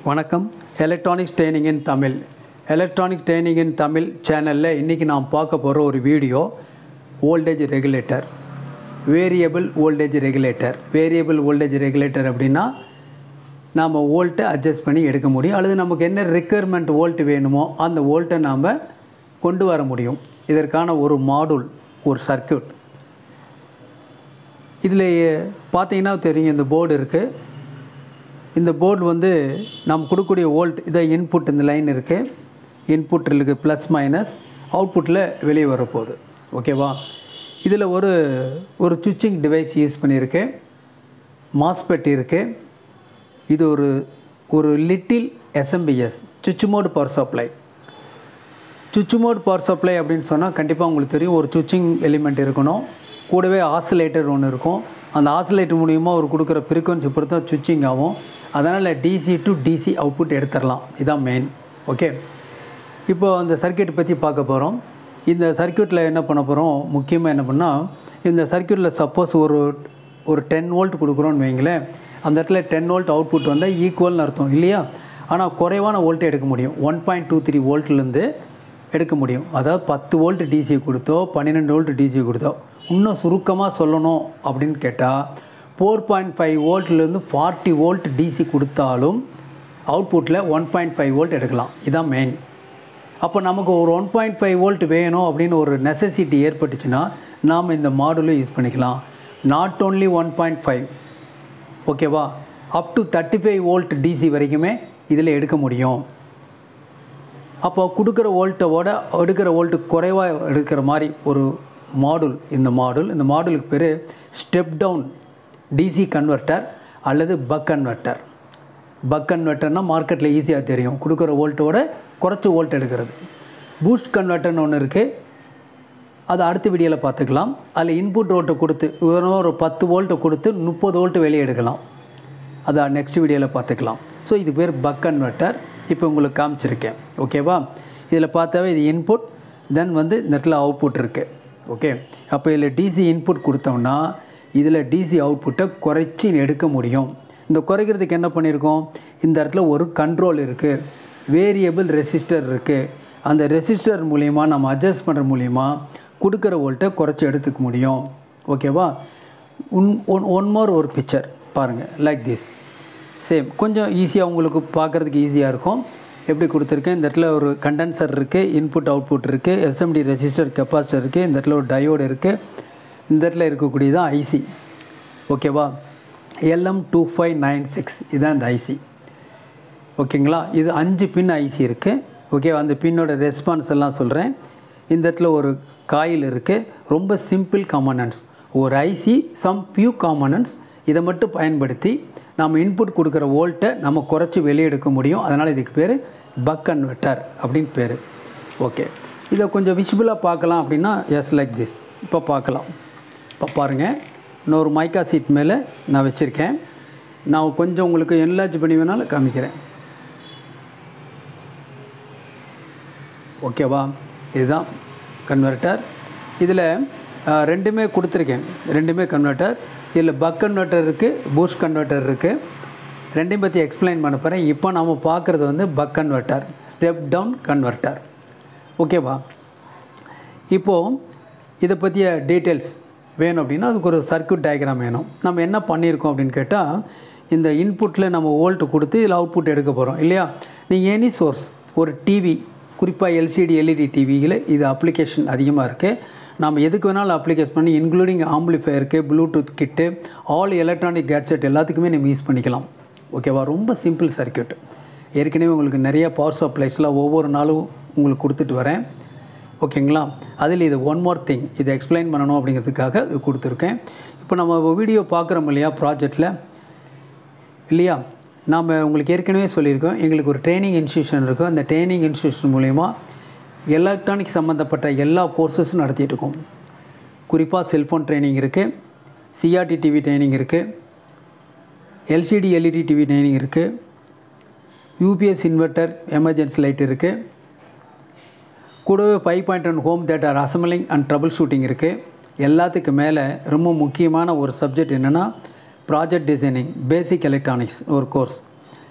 வணக்கம் electronics training in Tamil electronic training in Tamil சேனலில் இன்றைக்கி நாம் பார்க்க போகிற ஒரு video voltage regulator variable voltage regulator variable voltage regulator அப்படின்னா நாம் வோல்ட்டை அட்ஜஸ்ட் பண்ணி எடுக்க முடியும் அல்லது நமக்கு என்ன ரெக்குயர்மெண்ட் வோல்ட் வேணுமோ அந்த வோல்ட்டை நாம் கொண்டு வர முடியும் இதற்கான ஒரு மாடுல் ஒரு சர்க்யூட் இதில் பார்த்தீங்கன்னா தெரியும் இந்த போர்டு இருக்குது இந்த போர்டு வந்து நம்ம கொடுக்கக்கூடிய வோல்ட் இதை இன்புட் இந்த லைன் இருக்குது இன்புட் இருக்குது ப்ளஸ் மைனஸ் அவுட்புட்டில் வெளியே வரப்போகுது ஓகேவா இதில் ஒரு ஒரு சுவிட்சிங் டிவைஸ் யூஸ் பண்ணியிருக்கு மாஸ்பெட் இருக்குது இது ஒரு ஒரு லிட்டில் எஸ்எம்பிஎஸ் சுவிட்ச் மோடு பவர் சப்ளை சுவிட்ச் மோட் பவர் சப்ளை அப்படின்னு சொன்னால் கண்டிப்பாக உங்களுக்கு தெரியும் ஒரு சுவிட்சிங் எலிமெண்ட் இருக்கணும் கூடவே ஆசிலேட்டர் ஒன்று இருக்கும் அந்த ஆசிலேட்டர் மூலியமாக ஒரு கொடுக்குற ஃப்ரீக்வன்சி பொறுத்த சுவிட்சிங் ஆகும் அதனால் டிசி டு டிசி அவுட்புட் எடுத்துடலாம் இதுதான் மெயின் ஓகே இப்போ அந்த சர்க்கியூட் பற்றி பார்க்க போகிறோம் இந்த சர்க்கியூட்டில் என்ன பண்ண போகிறோம் முக்கியமாக என்ன பண்ணால் இந்த சர்க்கியூட்டில் சப்போஸ் ஒரு ஒரு டென் வோல்ட் கொடுக்குறோன்னு வைங்களேன் அந்த இடத்துல டென் வோல்ட் அவுட்புட் வந்தால் ஈக்குவல்னு அர்த்தம் இல்லையா ஆனால் குறைவான வோல்ட்டே எடுக்க முடியும் ஒன் பாயிண்ட் டூ த்ரீ வோல்ட்லேருந்து எடுக்க முடியும் அதாவது பத்து வோல்ட் டிசி கொடுத்தோ பன்னிரெண்டு வோல்ட் டிசி கொடுத்தோ இன்னும் சுருக்கமாக சொல்லணும் அப்படின்னு கேட்டால் ஃபோர் பாயிண்ட் ஃபைவ் வோல்ட்லேருந்து ஃபார்ட்டி வோல்ட் டிசி கொடுத்தாலும் அவுட்புட்டில் ஒன் பாயிண்ட் ஃபைவ் வோல்ட் எடுக்கலாம் இதுதான் மெயின் அப்போ நமக்கு ஒரு ஒன் பாயிண்ட் ஃபைவ் வோல்ட் வேணும் அப்படின்னு ஒரு நெசசிட்டி ஏற்பட்டுச்சுன்னா நாம் இந்த மாடுலும் யூஸ் பண்ணிக்கலாம் not only one point five ஓகேவா up to thirty five volt DC வரைக்குமே இதில் எடுக்க முடியும் அப்போ கொடுக்குற வோல்ட்டோட எடுக்கிற வோல்ட்டு குறைவாக எடுக்கிற மாதிரி ஒரு மாடுல் இந்த மாடுல் இந்த மாடுலுக்கு பேர் ஸ்டெப் டவுன் டிசி கன்வெர்ட்டர் அல்லது பக் கன்வெர்ட்டர் பக் கன்வெர்ட்டர்னால் மார்க்கெட்டில் ஈஸியாக தெரியும் கொடுக்குற வோல்ட்டோட குறைச்சி வோல்ட் எடுக்கிறது பூஸ்ட் கன்வெர்ட்டர்னு ஒன்று இருக்குது அதை அடுத்த வீடியோவில் பார்த்துக்கலாம் அதில் இன்புட் வோல்ட்டை கொடுத்து வெறும் ஒரு பத்து வோல்ட்டை கொடுத்து முப்பது வோல்ட்டு வெளியே எடுக்கலாம் அதை நெக்ஸ்ட் வீடியோவில் பார்த்துக்கலாம் ஸோ இது பேர் பக் கன்வெர்ட்டர் இப்போ உங்களுக்கு காமிச்சிருக்கேன் ஓகேவா இதில் பார்த்தாவே இது இன்புட் தென் வந்து இந்த இடத்துல அவுட்புட் இருக்குது ஓகே அப்போ இதில் டிசி இன்புட் கொடுத்தோம்னா இதில் டிசி அவுட்புட்டை குறைச்சி எடுக்க முடியும் இந்த குறைக்கிறதுக்கு என்ன பண்ணியிருக்கோம் இந்த இடத்துல ஒரு கண்ட்ரோல் இருக்குது வேரியபிள் ரெசிஸ்டர் இருக்குது அந்த ரெசிஸ்டர் மூலிமா நம்ம அட்ஜஸ்ட் பண்ணுற மூலிமா கொடுக்குற வோல்ட்டை குறைச்சி எடுத்துக்க முடியும் ஓகேவா உன் ஒன் ஒன் மோர் ஒரு பிக்சர் பாருங்கள் லைக் திஸ் சேம் கொஞ்சம் ஈஸியாக உங்களுக்கு பார்க்குறதுக்கு ஈஸியாக இருக்கும் எப்படி கொடுத்துருக்கேன் இந்த இடத்துல ஒரு கண்டென்சர் இருக்குது இன்புட் அவுட்புட் இருக்குது எஸ்எம்டி ரெசிஸ்டர் கெப்பாசிட்டர் இருக்குது இந்த இடத்துல ஒரு டயோடு இருக்குது இந்த இடத்துல இருக்கக்கூடியதான் ஐசி ஓகேவா LM two five nine six இதுதான் இந்த ஐசி ஓகேங்களா இது அஞ்சு பின் ஐசி இருக்குது ஓகே அந்த பின்னோட ரெஸ்பான்ஸ் எல்லாம் சொல்கிறேன் இந்த இடத்துல ஒரு காயில் இருக்குது ரொம்ப சிம்பிள் காம்பனன்ட்ஸ் ஒரு ஐசி சம் பியூ காம்பனன்ட்ஸ் இதை மட்டும் பயன்படுத்தி நம்ம இன்புட் கொடுக்குற வோல்ட்டை நம்ம குறைச்சி வெளியே எடுக்க முடியும் அதனால் இதுக்கு பேர் பக் கன்வெர்ட்டர் அப்படின்னு பேர் ஓகே இதை கொஞ்சம் விசிபிளாக பார்க்கலாம் அப்படின்னா எஸ் லைக் திஸ் இப்போ பார்க்கலாம் இப்போ பாருங்கள் இன்னொரு மைக்கா சீட் மேலே நான் வச்சுருக்கேன் நான் கொஞ்சம் உங்களுக்கு என்லார்ஜ் பண்ணி வேணாலும் காமிக்கிறேன் ஓகேவா இதுதான் கன்வெர்ட்டர் இதில் ரெண்டுமே கொடுத்துருக்கேன் ரெண்டுமே கன்வெர்ட்டர் இதில் பக் கன்வெர்ட்டர் இருக்குது பூஸ்ட் கன்வெர்ட்டர் இருக்குது ரெண்டையும் பற்றி எக்ஸ்பிளைன் பண்ண போகிறேன் இப்போ நாம் பார்க்குறது வந்து buck converter step down converter ஓகேவா இப்போது இதை பற்றிய டீட்டெயில்ஸ் வேணும் அப்படின்னா அதுக்கு ஒரு சர்க்கியூட் டயக்ராம் வேணும் நம்ம என்ன பண்ணியிருக்கோம் அப்படின்னு கேட்டால் இந்த இன்புட்டில் நம்ம வோல்ட்டு கொடுத்து இதில் அவுட்புட் எடுக்க போகிறோம் இல்லையா நீங்கள் எனி சோர்ஸ் ஒரு டிவி குறிப்பாக எல்சிடி எல்இடி டிவியில் இது அப்ளிகேஷன் அதிகமாக இருக்குது நாம் எதுக்கு வேணாலும் அப்ளிகேஷன் பண்ணி இன்க்ளூடிங் ஆம்பிளிஃபயருக்கு Bluetooth kit all electronic gadget எல்லாத்துக்குமே நம்ம யூஸ் பண்ணிக்கலாம் ஓகேவா ரொம்ப சிம்பிள் சர்க்கியூட் ஏற்கனவே உங்களுக்கு நிறைய பவர் சப்ளைஸ்லாம் ஒவ்வொரு நாளும் உங்களுக்கு கொடுத்துட்டு வரேன் ஓகேங்களா அதில் இது ஒன் மோர் திங் இதை எக்ஸ்பிளைன் பண்ணணும் அப்படிங்கிறதுக்காக இது கொடுத்துருக்கேன் இப்போ நம்ம வீடியோ பார்க்குறோம் இல்லையா ப்ராஜெக்டில் இல்லையா நாம் உங்களுக்கு ஏற்கனவே சொல்லியிருக்கோம் எங்களுக்கு ஒரு ட்ரைனிங் இன்ஸ்டியூஷன் இருக்கும் அந்த ட்ரைனிங் இன்ஸ்டியூஷன் மூலயமா எலக்ட்ரானிக் சம்மந்தப்பட்ட எல்லா கோர்சஸும் நடத்திட்டு இருக்கோம் குறிப்பாக செல்ஃபோன் ட்ரைனிங் இருக்குது சிஆர்டி டிவி ட்ரைனிங் இருக்குது எல்சிடி எல்இடி டிவி ட்ரைனிங் இருக்குது யூபிஎஸ் இன்வெர்ட்டர் எமர்ஜென்சி லைட் இருக்குது கூடவே five point one home theatre assembling and troubleshooting இருக்குது எல்லாத்துக்கு மேலே ரொம்ப முக்கியமான ஒரு சப்ஜெக்ட் என்னென்னா ப்ராஜெக்ட் டிசைனிங் பேசிக் எலக்ட்ரானிக்ஸ் ஒரு கோர்ஸ்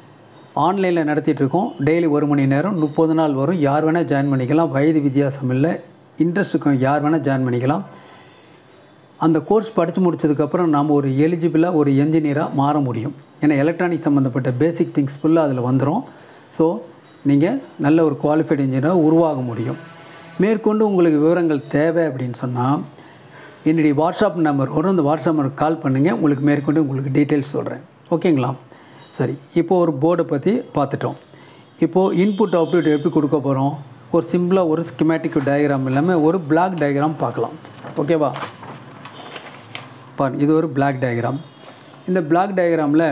ஆன்லைனில் நடத்திட்டு இருக்கோம் டெய்லி ஒரு மணி நேரம் முப்பது நாள் வரும் யார் வேணால் ஜாயின் பண்ணிக்கலாம் வயது வித்தியாசம் இல்லை இன்ட்ரெஸ்ட் இருக்கும் யார் வேணால் ஜாயின் பண்ணிக்கலாம் அந்த கோர்ஸ் படித்து முடிச்சதுக்கப்புறம் நாம் ஒரு எலிஜிபிளாக ஒரு என்ஜினியராக மாற முடியும் ஏன்னா எலக்ட்ரானிக் சம்மந்தப்பட்ட பேசிக் திங்ஸ் ஃபுல்லாக அதில் வந்துடும் ஸோ நீங்கள் நல்ல ஒரு குவாலிஃபைடு இன்ஜினியராக உருவாக முடியும் மேற்கொண்டு உங்களுக்கு விவரங்கள் தேவை அப்படின்னு சொன்னால் என்னுடைய வாட்ஸ்அப் நம்பர் வரும் அந்த வாட்ஸ்அப் நம்பருக்கு கால் பண்ணுங்கள் உங்களுக்கு மேற்கொண்டு உங்களுக்கு டீட்டெயில்ஸ் சொல்கிறேன் ஓகேங்களா சரி இப்போது ஒரு போர்டை பற்றி பார்த்துட்டோம் இப்போது இன்புட் அவுட்புட் எப்படி கொடுக்க போகிறோம் ஒரு சிம்பிளாக ஒரு ஸ்கிமேட்டிக் டயக்ராம் இல்லாமல் ஒரு பிளாக் டயக்ராம் பார்க்கலாம் ஓகேவா பாருங்க இது ஒரு பிளாக் டயக்ராம் இந்த பிளாக் டயக்ராமில்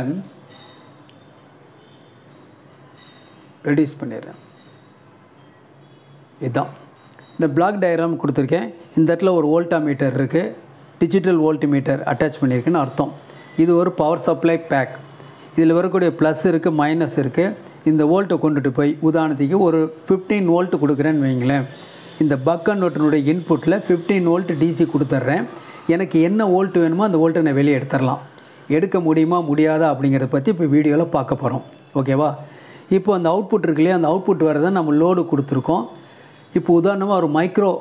ரெடியூஸ் பண்ணிடுறேன் இதுதான் இந்த பிளாக் டயக்ராம் கொடுத்துருக்கேன் இந்த இடத்துல ஒரு வோல்டா மீட்டர் இருக்குது டிஜிட்டல் வோல்ட்மீட்டர் அட்டாச் பண்ணியிருக்குன்னு அர்த்தம் இது ஒரு பவர் சப்ளை பேக் இதில் வரக்கூடிய ப்ளஸ் இருக்குது மைனஸ் இருக்குது இந்த வோல்ட்டை கொண்டுட்டு போய் உதாரணத்துக்கு ஒரு ஃபிஃப்டீன் வோல்ட் கொடுக்குறேன்னு வைங்களேன் இந்த பக் கன்வெர்ட்டனுடைய இன்புட்டில் ஃபிஃப்டீன் வோல்ட் டிசி கொடுத்துட்றேன் எனக்கு என்ன வோல்ட் வேணுமோ அந்த வோல்ட்டை நான் வெளியே எடுத்துடலாம் எடுக்க முடியுமா முடியாதா அப்படிங்கிறத பற்றி இப்போ வீடியோவில் பார்க்க போகிறோம் ஓகேவா இப்போ அந்த அவுட்புட் இருக்கு இல்லையா அந்த அவுட்புட் வரதை நம்ம லோடு கொடுத்துருக்கோம் இப்போ உதாரணமாக ஒரு மைக்ரோ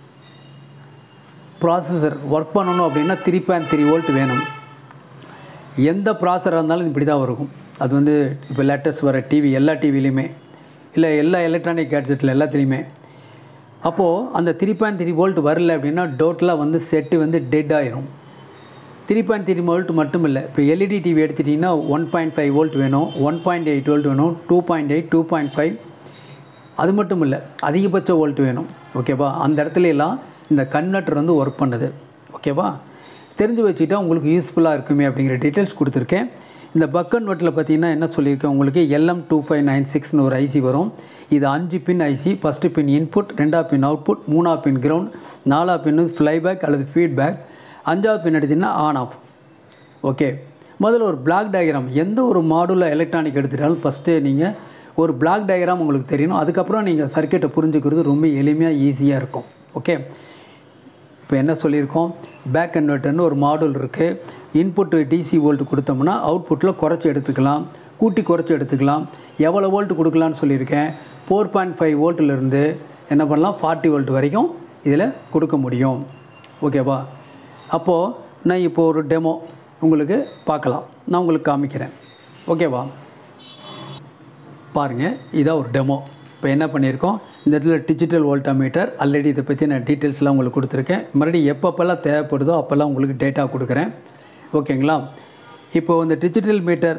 ப்ராசஸர் ஒர்க் பண்ணணும் அப்படின்னா த்ரீ பாயிண்ட் த்ரீ வோல்ட் வேணும் எந்த ப்ராசராக இருந்தாலும் இப்படி தான் இருக்கும் அது வந்து இப்போ லேட்டஸ்ட் வர டிவி எல்லா டிவிலையுமே இல்லை எல்லா எலக்ட்ரானிக் கேட்ஜெட்டில் எல்லாத்துலேயுமே அப்போது அந்த த்ரீ பாயிண்ட் த்ரீ வோல்ட் வரல அப்படின்னா டோட்டலாக வந்து செட்டு வந்து டெட் ஆயிரும் த்ரீ பாயிண்ட் த்ரீ வோல்ட் மட்டும் இல்லை இப்போ எல்இடி டிவி எடுத்துட்டிங்கன்னா ஒன் பாயிண்ட் ஃபைவ் வோல்ட் வேணும் ஒன் பாயிண்ட் எயிட் வோல்ட் வேணும் two point eight two point five அது மட்டும் இல்லை அதிகபட்ச வோல்ட் வேணும் ஓகேவா அந்த இடத்துல எல்லாம் இந்த கன்வெர்ட்டர் வந்து ஒர்க் பண்ணுது ஓகேவா தெரிஞ்சு வச்சுட்டா உங்களுக்கு யூஸ்ஃபுல்லாக இருக்குமே அப்படிங்கிற டீட்டெயில்ஸ் கொடுத்துருக்கேன் இந்த பக் கன்வெர்ட்டில் பார்த்தீங்கன்னா என்ன சொல்லியிருக்கேன் உங்களுக்கு எல்எம் டூ ஃபைவ் நைன் சிக்ஸ்னு ஒரு ஐசி வரும் இது அஞ்சு pin IC first pin input ரெண்டாவது பின் அவுட்புட் மூணாவது பின் கிரவுண்ட் நாலாவது பின் ஃப்ளைபேக் அல்லது ஃபீட்பேக் அஞ்சாவது பின் எடுத்திங்கன்னா ஆன் ஆஃப் ஓகே முதல்ல ஒரு பிளாக் டயக்ராம் எந்த ஒரு மாடுல எலக்ட்ரானிக் எடுத்துட்டாலும் ஃபஸ்ட்டு நீங்கள் ஒரு பிளாக் டயக்ராம் உங்களுக்கு தெரியணும் அதுக்கப்புறம் நீங்கள் சர்க்கியூட்டை புரிஞ்சுக்கிறது ரொம்ப எளிமையாக ஈஸியாக இருக்கும் ஓகே இப்போ என்ன சொல்லியிருக்கோம் பேக் கன்வெர்ட்டர்னு ஒரு மாடல் இருக்குது இன்புட்டு டிசி வோல்ட் கொடுத்தோம்னா அவுட்புட்டில் குறைச்சி எடுத்துக்கலாம் கூட்டி குறைச்சி எடுத்துக்கலாம் எவ்வளோ வோல்ட் கொடுக்கலான்னு சொல்லியிருக்கேன் ஃபோர் பாயிண்ட் ஃபைவ் வோல்ட்டிலேருந்து என்ன பண்ணலாம் ஃபார்ட்டி வோல்ட் வரைக்கும் இதில் கொடுக்க முடியும் ஓகேவா அப்போது நான் இப்போ ஒரு டெமோ உங்களுக்கு பார்க்கலாம் நான் உங்களுக்கு காமிக்கிறேன் ஓகேவா பாருங்கள் இதான் ஒரு டெமோ இப்போ என்ன பண்ணியிருக்கோம் இந்த இடத்துல டிஜிட்டல் வோல்டாமீட்டர் ஆல்ரெடி இதை பற்றி நான் டீட்டெயில்ஸ்லாம் உங்களுக்கு கொடுத்துருக்கேன் மறுபடியும் எப்பப்பெல்லாம் தேவைப்படுதோ அப்போல்லாம் உங்களுக்கு டேட்டா கொடுக்குறேன் ஓகேங்களா இப்போது இந்த டிஜிட்டல் மீட்டர்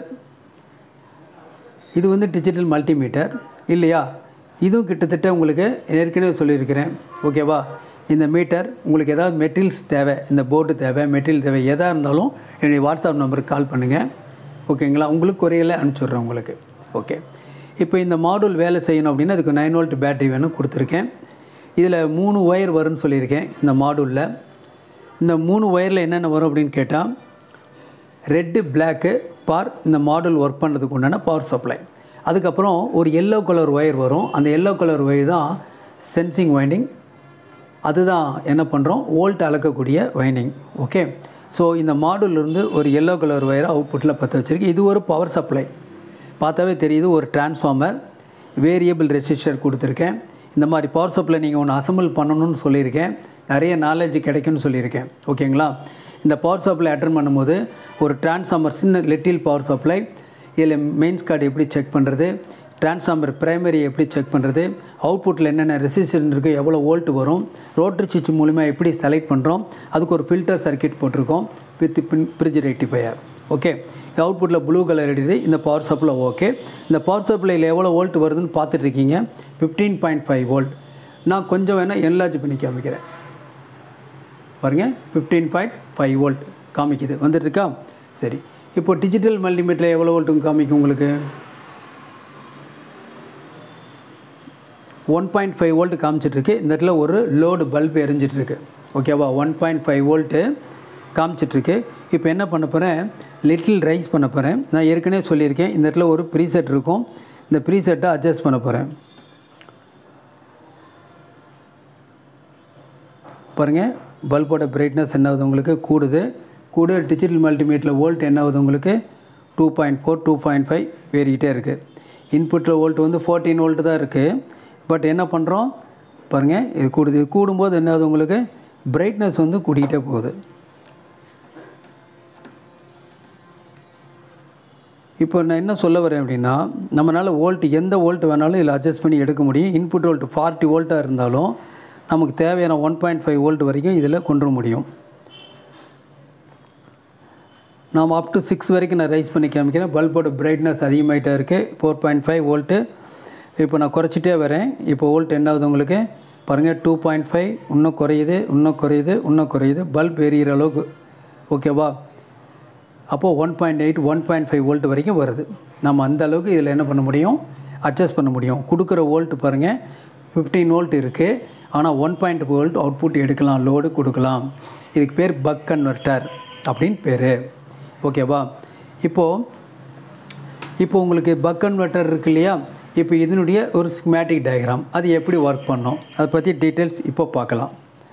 இது வந்து டிஜிட்டல் மல்டிமீட்டர் இல்லையா இதுவும் கிட்டத்தட்ட உங்களுக்கு ஏற்கனவே சொல்லியிருக்கிறேன் ஓகேவா இந்த மீட்டர் உங்களுக்கு ஏதாவது மெட்டீரியல்ஸ் தேவை இந்த போர்டு தேவை மெட்டீரியல் தேவை எதாக இருந்தாலும் என்னுடைய வாட்ஸ்அப் நம்பருக்கு கால் பண்ணுங்கள் ஓகேங்களா உங்களுக்கு குறையில அனுப்பிச்சுட்றேன் உங்களுக்கு ஓகே இப்போ இந்த மாடல் வேலை செய்யணும் அப்படின்னா அதுக்கு நைன் வோல்ட் பேட்டரி வேணும் கொடுத்துருக்கேன் இதில் மூணு ஒயர் வரும்னு சொல்லியிருக்கேன் இந்த மாடூலில் இந்த மூணு ஒயரில் என்னென்ன வரும் அப்படின்னு கேட்டால் ரெட்டு பிளாக்கு பார் இந்த மாடல் ஒர்க் பண்ணுறதுக்கு உண்டான பவர் சப்ளை அதுக்கப்புறம் ஒரு எல்லோ கலர் ஒயர் வரும் அந்த எல்லோ கலர் ஒயர் தான் சென்சிங் வைண்டிங் அதுதான் என்ன பண்ணுறோம் வோல்ட் அளக்கக்கூடிய வைண்டிங் ஓகே ஸோ இந்த மாடூல்லேருந்து ஒரு எல்லோ கலர் ஒயரை அவுட்புட்டில் பற்ற வச்சுருக்கு இது ஒரு பவர் சப்ளை பார்த்தாவே தெரியுது ஒரு டிரான்ஸ்ஃபார்மர் வேரியபிள் ரெசிஸ்டர் கொடுத்துருக்கேன் இந்த மாதிரி பவர் சப்ளை நீங்கள் ஒன்று அசம்பிள் பண்ணணும்னு சொல்லியிருக்கேன் நிறைய நாலேஜ் கிடைக்கும்னு சொல்லியிருக்கேன் ஓகேங்களா இந்த பவர் சப்ளை அட்டன் பண்ணும்போது ஒரு டிரான்ஸ்ஃபார்மர் சின்ன லிட்டில் பவர் சப்ளை இதில் மெயின்ஸ் கார்டு எப்படி செக் பண்ணுறது டிரான்ஸ்ஃபார்மர் பிரைமரி எப்படி செக் பண்ணுறது அவுட்புட்டில் என்னென்ன ரெசிஸ்டன்ஸ் இருக்குது எவ்வளோ வோல்ட் வரும் ரோட்டரி சுவிட்ச் மூலிமா எப்படி செலக்ட் பண்ணுறோம் அதுக்கு ஒரு ஃபில்டர் சர்க்கியூட் போட்டிருக்கோம் with pin bridge rectifier okay அவுட்புட்டில் ப்ளூ கலர் அடிக்குது இந்த பவர் சப்ளை ஓகே இந்த பவர் சப்ளையில் எவ்வளோ வோல்ட் வருதுன்னு பார்த்துட்டு இருக்கீங்க ஃபிஃப்டீன் பாயிண்ட் ஃபைவ் வோல்ட் நான் கொஞ்சம் வேணால் என்லார்ஜ் பண்ணி காமிக்கிறேன் பாருங்கள் ஃபிஃப்டீன் பாயிண்ட் ஃபைவ் வோல்ட் காமிக்குது வந்துட்டு இருக்கா சரி இப்போ டிஜிட்டல் மல்டிமீட்டரில் எவ்வளோ வோல்ட்டுங்க காமிக்கும் உங்களுக்கு ஒன் பாயிண்ட் ஃபைவ் வோல்ட் காமிச்சிட்ருக்கு இந்த இடத்துல ஒரு லோடு பல்ப் எரிஞ்சிட்ருக்கு ஓகேவா ஒன் பாயிண்ட் ஃபைவ் வோல்ட்டு காமிச்சிட்ருக்கு இப்போ என்ன பண்ண போகிறேன் லிட்டில் ரைஸ் பண்ண போகிறேன் நான் ஏற்கனவே சொல்லியிருக்கேன் இந்த இடத்துல ஒரு ப்ரீசெட் இருக்கும் இந்த ப்ரீசெட்டை அட்ஜஸ்ட் பண்ண போகிறேன் பாருங்கள் பல்போட பிரைட்னஸ் என்ன ஆகுது உங்களுக்கு கூடுது கூட டிஜிட்டல் மல்டிமீட்டரில் வோல்ட் என்ன ஆகுது உங்களுக்கு two point four two point five ஏறிக்கிட்டே இருக்குது இன்புட்டில் வோல்ட் வந்து ஃபோர்டீன் வோல்ட் தான் இருக்குது பட் என்ன பண்ணுறோம் பாருங்கள் இது கூடுது இது கூடும்போது என்ன ஆகுது உங்களுக்கு பிரைட்னஸ் வந்து கூட்டிகிட்டே போகுது இப்போ நான் என்ன சொல்ல வரேன் அப்படின்னா நம்மளால் வோல்ட் எந்த வோல்ட் வேணாலும் இதில் அட்ஜஸ்ட் பண்ணி எடுக்க முடியும் இன்புட் வோல்ட் ஃபார்ட்டி வோல்ட்டாக இருந்தாலும் நமக்கு தேவையான ஒன் பாயிண்ட் ஃபைவ் வோல்ட் வரைக்கும் இதில் கொண்டு வர முடியும் நாம் அப் டு சிக்ஸ் வரைக்கும் நான் ரைஸ் பண்ணி காமிக்கிறேன் பல்போட பிரைட்னஸ் அதிகமாகிட்டே இருக்குது ஃபோர் பாயிண்ட் ஃபைவ் வோல்ட்டு இப்போ நான் குறைச்சிட்டே வரேன் இப்போ வோல்ட் என்ன ஆகுது உங்களுக்கு பாருங்கள் டூ பாயிண்ட் ஃபைவ் இன்னும் குறையுது இன்னும் குறையுது இன்னும் குறையுது பல்ப் எரியிற அளவுக்கு ஓகேவா அப்போது one point eight one point five volt வரைக்கும் வருது நம்ம அந்த அளவுக்கு இதில் என்ன பண்ண முடியும் அட்ஜஸ்ட் பண்ண முடியும் கொடுக்குற வோல்ட் பாருங்கள் ஃபிஃப்டீன் வோல்ட் இருக்குது ஆனால் ஒன் பாயிண்ட் வோல்ட் அவுட்புட் எடுக்கலாம் லோடு கொடுக்கலாம் இதுக்கு பேர் பக் கன்வெர்ட்டர் அப்படின்னு பேர் ஓகேவா இப்போது இப்போ உங்களுக்கு பக் கன்வெர்ட்டர் இருக்கு இல்லையா இப்போ இதனுடைய ஒரு ஸ்கிமேட்டிக் டயக்ராம் அது எப்படி ஒர்க் பண்ணோம் அதை பற்றி டீட்டெயில்ஸ் இப்போ பார்க்கலாம்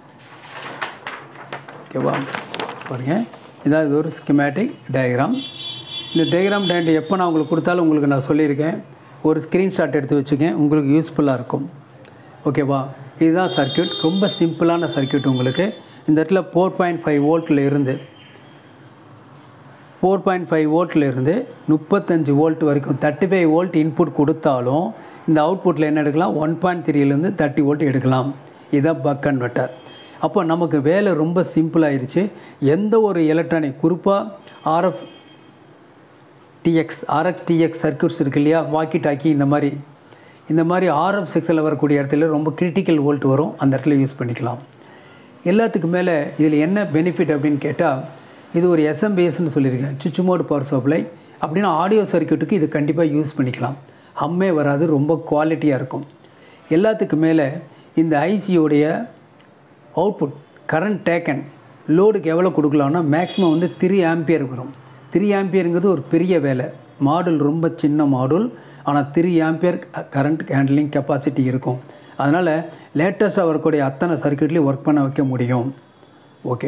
ஓகேவா பாருங்கள் இதான் இது ஒரு ஸ்கிமேட்டிக் டயக்ராம் இந்த டயக்ராம் டயண்ட் எப்போ நான் உங்களுக்கு கொடுத்தாலும் உங்களுக்கு நான் சொல்லியிருக்கேன் ஒரு ஸ்க்ரீன்ஷாட் எடுத்து வச்சுக்கேன் உங்களுக்கு யூஸ்ஃபுல்லாக இருக்கும் ஓகேவா இதுதான் சர்க்கியூட் ரொம்ப சிம்பிளான சர்க்கியூட் உங்களுக்கு இந்த இடத்துல ஃபோர் பாயிண்ட் ஃபைவ் வோல்ட்டில் இருந்து ஃபோர் பாயிண்ட் ஃபைவ் வோல்ட்டில் இருந்து முப்பத்தஞ்சு வோல்ட் வரைக்கும் தேர்ட்டி ஃபைவ் வோல்ட் இன்புட் கொடுத்தாலும் இந்த அவுட்புட்டில் என்ன எடுக்கலாம் ஒன் பாயிண்ட் த்ரீலேருந்து தேர்ட்டி வோல்ட் எடுக்கலாம் இதுதான் பக் கன்வெர்ட்டர் அப்போ நமக்கு வேலை ரொம்ப சிம்பிளாகிருச்சு எந்த ஒரு எலக்ட்ரானிக் குறிப்பாக RF TX RX TX circuits இருக்கு இல்லையா வாக்கி டாக்கி இந்த மாதிரி இந்த மாதிரி ஆர்எஃப் செக்ஸில் வரக்கூடிய இடத்துல ரொம்ப கிரிட்டிக்கல் வோல்ட் வரும் அந்த இடத்துல யூஸ் பண்ணிக்கலாம் எல்லாத்துக்கு மேலே இதில் என்ன பெனிஃபிட் அப்படின்னு கேட்டால் இது ஒரு எஸ்எம்பிஎஸ்ன்னு சொல்லியிருக்கேன் சுச்சுமோடு பவர் சப்ளை அப்படின்னா ஆடியோ சர்க்கியூட்டுக்கு இது கண்டிப்பாக யூஸ் பண்ணிக்கலாம் ஹம்மே வராது ரொம்ப குவாலிட்டியாக இருக்கும் எல்லாத்துக்கு மேலே இந்த ஐசியோடைய அவுட்புட் கரண்ட் டேக்கன் லோடுக்கு எவ்வளோ கொடுக்கலாம்னா மேக்ஸிமம் வந்து த்ரீ ஆம்பியர் வரும் த்ரீ ஆம்பியருங்கிறது ஒரு பெரிய வேலை மாடுல் ரொம்ப சின்ன மாடுல் ஆனால் three ampere current handling capacity இருக்கும் அதனால் லேட்டஸ்ட்டாக வரக்கூடிய அத்தனை சர்க்கியூட்லேயும் ஒர்க் பண்ண வைக்க முடியும் ஓகே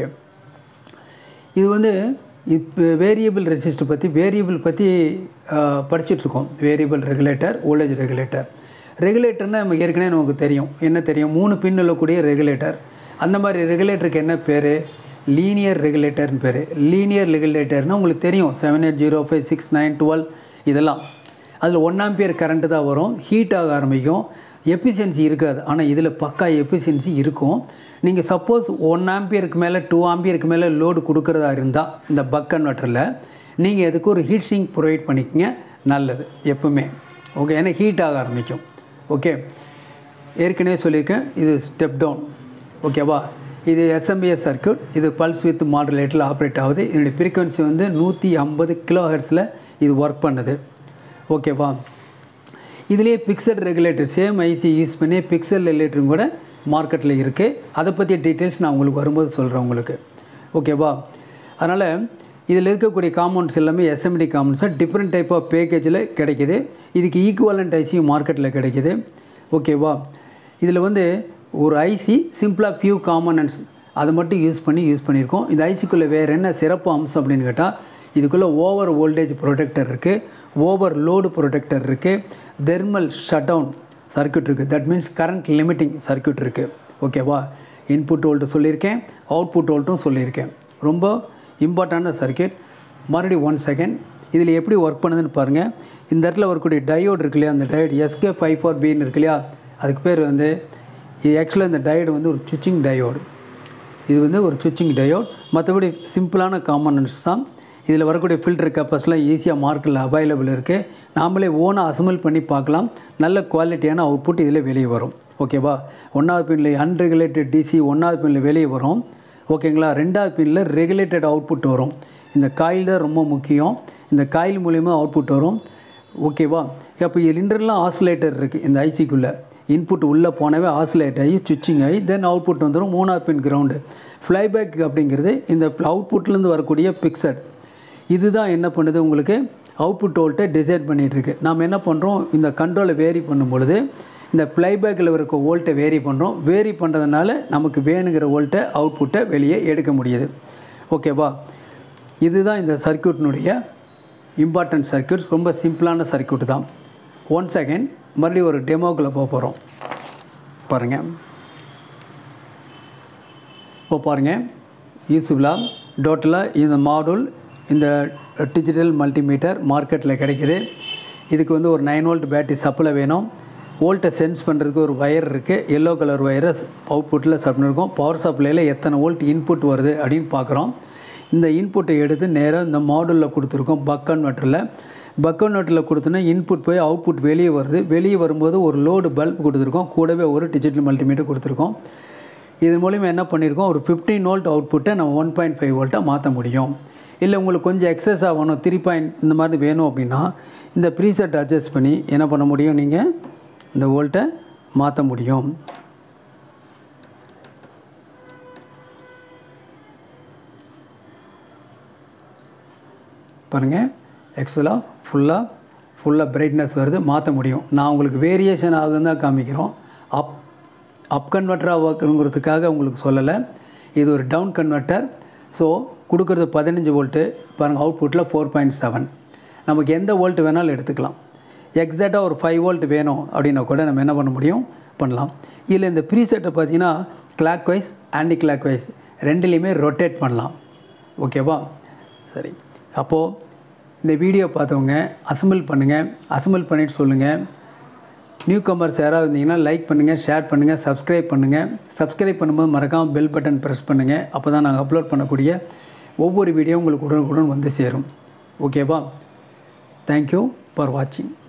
இது வந்து இப்போ வேரியபிள் ரெசிஸ்டர் பற்றி வேரியபிள் பற்றி படிச்சுட்ருக்கோம் வேரியபிள் ரெகுலேட்டர் வோல்டேஜ் ரெகுலேட்டர் ரெகுலேட்டர்னால் நமக்கு ஏற்கனவே நமக்கு தெரியும் என்ன தெரியும் மூணு பின் உள்ளக்கூடிய ரெகுலேட்டர் அந்த மாதிரி ரெகுலேட்டருக்கு என்ன பேர் லீனியர் ரெகுலேட்டர்னு பேர் லீனியர் ரெகுலேட்டர்னால் உங்களுக்கு தெரியும் seven eight zero five six nine twelve இதெல்லாம் அதில் ஒன் ஆம்பியர் கரண்ட்டு தான் வரும் ஹீட் ஆக ஆரம்பிக்கும் எஃபிஷியன்சி இருக்காது ஆனால் இதில் பக்கா எஃபிஷியன்சி இருக்கும் நீங்கள் சப்போஸ் ஒன் ஆம்பியருக்கு மேலே டூ ஆம்பியருக்கு மேலே லோடு கொடுக்குறதா இருந்தால் இந்த பக் கன்வெர்ட்டரில் நீங்கள் இதுக்கு ஒரு ஹீட் சிங்க் ப்ரொவைட் பண்ணிக்கங்க நல்லது எப்பவுமே ஓகே ஏன்னா ஹீட் ஆக ஆரம்பிக்கும் ஓகே ஏற்கனவே சொல்லியிருக்கேன் இது ஸ்டெப் டவுன் ஓகேவா இது எஸ்எம்பிஎஸ் சர்க்கியூட் இது பல்ஸ் வித் மாடுலேட்டில் ஆப்ரேட் ஆகுது இதனுடைய ஃப்ரீக்வன்சி வந்து நூற்றி ஐம்பது கிலோ ஹெர்ட்ஸில் இது ஒர்க் பண்ணுது ஓகேவா இதுலேயே fixed regulator same IC use பண்ணி பிக்சல் ரெகுலேட்டரும் கூட மார்க்கெட்டில் இருக்குது அதை பற்றிய டீட்டெயில்ஸ் நான் உங்களுக்கு வரும்போது சொல்கிறேன் உங்களுக்கு ஓகேவா அதனால் இதில் இருக்கக்கூடிய காம்பவுண்ட்ஸ் எல்லாமே எஸ்எம்டி காம்பவுண்ட்ஸாக டிஃப்ரெண்ட் டைப் ஆஃப் பேக்கேஜில் கிடைக்கிது இதுக்கு ஈக்குவலண்ட் ஐசியும் மார்க்கெட்டில் கிடைக்கிது ஓகேவா இதில் வந்து ஒரு ஐசி சிம்பிளாக ஃபியூ காம்பனன்ட்ஸ் அதை மட்டும் யூஸ் பண்ணி யூஸ் பண்ணியிருக்கோம் இந்த ஐசிக்குள்ளே வேறு என்ன சிறப்பு அம்சம் அப்படின்னு கேட்டால் இதுக்குள்ளே ஓவர் வோல்டேஜ் ப்ரொடெக்டர் இருக்குது ஓவர் லோடு ப்ரொடெக்டர் இருக்குது தெர்மல் ஷட் டவுன் சர்க்கியூட் இருக்குது that means current limiting circuit இருக்குது ஓகேவா இன்புட் வோல்ட்டு சொல்லியிருக்கேன் அவுட்புட் வோல்ட்டும் சொல்லியிருக்கேன் ரொம்ப இம்பார்ட்டண்டான சர்க்கியூட் மறுபடியும் ஒன் செகண்ட் இதில் எப்படி ஒர்க் பண்ணுதுன்னு பாருங்கள் இந்த இடத்துல வரக்கூடிய டயோடு இருக்கு இல்லையா அந்த diode SK five four pin இருக்கு இல்லையா அதுக்கு பேர் வந்து இது ஆக்சுவலாக இந்த டயோடு வந்து ஒரு சுவிச்சிங் டயோடு இது வந்து ஒரு சுவிச்சிங் டயோட் மற்றபடி சிம்பிளான காம்பனன்ட்ஸ் தான் இதில் வரக்கூடிய ஃபில்டர் கப்பஸ்லாம் ஈஸியாக மார்க்கெட்டில் அவைலபிள் இருக்குது நாமளே ஓனாக அசம்பிள் பண்ணி பார்க்கலாம் நல்ல குவாலிட்டியான அவுட்புட் இதில் வெளியே வரும் ஓகேவா ஒன்றாவது பின்னில் அன்ரெகுலேட்டட் டிசி ஒன்றாவது பின்னில் வெளியே வரும் ஓகேங்களா ரெண்டாவது பின்னில் ரெகுலேட்டட் அவுட்புட் வரும் இந்த காயில் தான் ரொம்ப முக்கியம் இந்த காயில் மூலிமா அவுட்புட் வரும் ஓகேவா அப்போ இதில் இன்டர்லாம் ஆசிலேட்டர் இருக்குது இந்த ஐசிக்குள்ளே இன்புட் உள்ளே போனவே ஆசிலேட் ஆகி சுவிச்சிங் ஆகி தென் அவுட்புட் வந்துடும் மூணாவது பின் கிரவுண்டு ஃப்ளைபேக் அப்படிங்கிறது இந்த அவுட்புட்லேருந்து வரக்கூடிய பிக்சட் இதுதான் என்ன பண்ணுது உங்களுக்கு அவுட்புட் வோல்ட்டை டிசைட் பண்ணிகிட்ருக்கு நாம் என்ன பண்ணுறோம் இந்த கண்ட்ரோலை வேரி பண்ணும் பொழுது இந்த ப்ளைபேக்கில் இருக்க வோல்ட்டை வேரி பண்ணுறோம் வேரி பண்ணுறதுனால நமக்கு வேணுங்கிற வோல்ட்டை அவுட்புட்டை வெளியே எடுக்க முடியுது ஓகேவா இதுதான் இந்த சர்க்கியூட்னுடைய இம்பார்ட்டன்ட் சர்க்கியூட்ஸ் ரொம்ப சிம்பிளான சர்க்கியூட் தான் ஒன் செகண்ட் மறுபடியும் ஒரு டெமோக்குள்ளே போக போகிறோம் பாருங்கள் இப்போ பாருங்கள் யூஸ்ஃபுல்லா டோட்டலாக இந்த மாடல் இந்த டிஜிட்டல் மல்டிமீட்டர் மார்க்கெட்டில் கிடைக்கிது இதுக்கு வந்து ஒரு நைன் வோல்ட் பேட்டரி சப்ளை வேணும் வோல்ட்டை சென்ஸ் பண்ணுறதுக்கு ஒரு ஒயர் இருக்குது எல்லோ கலர் ஒயரை அவுட்புட்டில் சப்ளை இருக்கும் பவர் சப்ளையில் எத்தனை வோல்ட் இன்புட் வருது அப்படின்னு பார்க்குறோம் இந்த இன்புட்டை எடுத்து நேராக இந்த மாடலில் கொடுத்துருக்கோம் பக் கன்வெர்ட்டரில் பக் கன்வெர்ட்டரில் கொடுத்தோன்னா இன்புட் போய் அவுட்புட் வெளியே வருது வெளியே வரும்போது ஒரு லோடு பல்ப் கொடுத்துருக்கோம் கூடவே ஒரு டிஜிட்டல் மல்டிமீட்டர் கொடுத்துருக்கோம் இது மூலிமா என்ன பண்ணியிருக்கோம் ஒரு ஃபிஃப்டீன் வோல்ட் அவுட்புட்டை நம்ம ஒன் பாயிண்ட் ஃபைவ் வோல்ட்டாக மாற்ற முடியும் இல்லை உங்களுக்கு கொஞ்சம் எக்ஸஸ் ஆகணும் த்ரீ பாயிண்ட் இந்த மாதிரி வேணும் அப்படின்னா இந்த ப்ரீசெட் அட்ஜஸ்ட் பண்ணி என்ன பண்ண முடியும் நீங்கள் இந்த வோல்ட்டை மாற்ற முடியும் பாருங்கள் எக்ஸலாக ஃபுல்லாக ஃபுல்லாக பிரைட்னஸ் வருது மாற்ற முடியும் நான் உங்களுக்கு வேரியேஷன் ஆகுதுன்னு தான் காமிக்கிறோம் அப் அப் கன்வெர்ட்டராக ஒர்க்குங்கிறதுக்காக உங்களுக்கு சொல்லலை இது ஒரு டவுன் கன்வெர்ட்டர் ஸோ கொடுக்குறது பதினஞ்சு வோல்ட்டு பாருங்கள் அவுட்புட்டில் ஃபோர் பாயிண்ட் செவன் நமக்கு எந்த வோல்ட் வேணாலும் எடுத்துக்கலாம் எக்ஸாக்டாக ஒரு ஃபைவ் வோல்ட் வேணும் அப்படின்னா கூட நம்ம என்ன பண்ண முடியும் பண்ணலாம் இதில் இந்த ப்ரீசெட்டை பார்த்தீங்கன்னா clockwise anticlockwise ரெண்டுலேயுமே ரொட்டேட் பண்ணலாம் ஓகேவா சரி அப்போது இந்த வீடியோ பார்த்தவங்க அசம்பிள் பண்ணுங்கள் அசம்பிள் பண்ணிட்டு சொல்லுங்கள் நியூ கமர்ஸ் யாராவது இருந்தீங்கன்னா லைக் பண்ணுங்கள் ஷேர் பண்ணுங்கள் சப்ஸ்கிரைப் பண்ணுங்கள் சப்ஸ்கிரைப் பண்ணும்போது மறக்காமல் பெல் பட்டன் ப்ரெஸ் பண்ணுங்கள் அப்போ தான் நாங்கள் அப்லோட் பண்ணக்கூடிய ஒவ்வொரு வீடியோ உங்களுக்கு உடனுக்குடன் வந்து சேரும் ஓகேவா தேங்க்யூ ஃபார் வாட்சிங்